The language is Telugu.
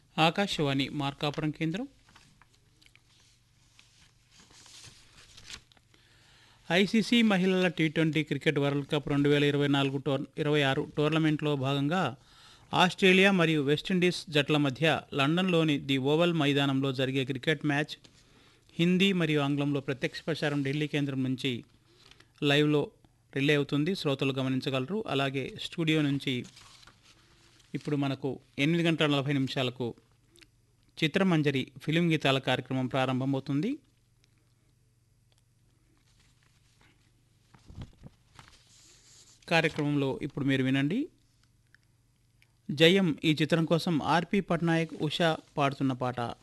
ఆకాశవాణి మార్కాపురం కేంద్రం ఐసీసీ మహిళల T twenty cricket world cup రెండు వేల ఇరవై నాలుగు టోర్ ఇరవై ఆరు టోర్నమెంట్లో భాగంగా ఆస్ట్రేలియా మరియు వెస్టిండీస్ జట్ల మధ్య లండన్లోని ది ఓవల్ మైదానంలో జరిగే క్రికెట్ మ్యాచ్ హిందీ మరియు ఆంగ్లంలో ప్రత్యక్ష ప్రసారం ఢిల్లీ కేంద్రం నుంచి లైవ్లో రిలే అవుతుంది శ్రోతలు గమనించగలరు అలాగే స్టూడియో నుంచి ఇప్పుడు మనకు ఎనిమిది గంటల నలభై నిమిషాలకు చిత్రమంజరి ఫిలిం గీతాల కార్యక్రమం ప్రారంభమవుతుంది కార్యక్రమంలో ఇప్పుడు మీరు వినండి జయం ఈ చిత్రం కోసం ఆర్పి పట్నాయక్ ఉషా పాడుతున్న పాట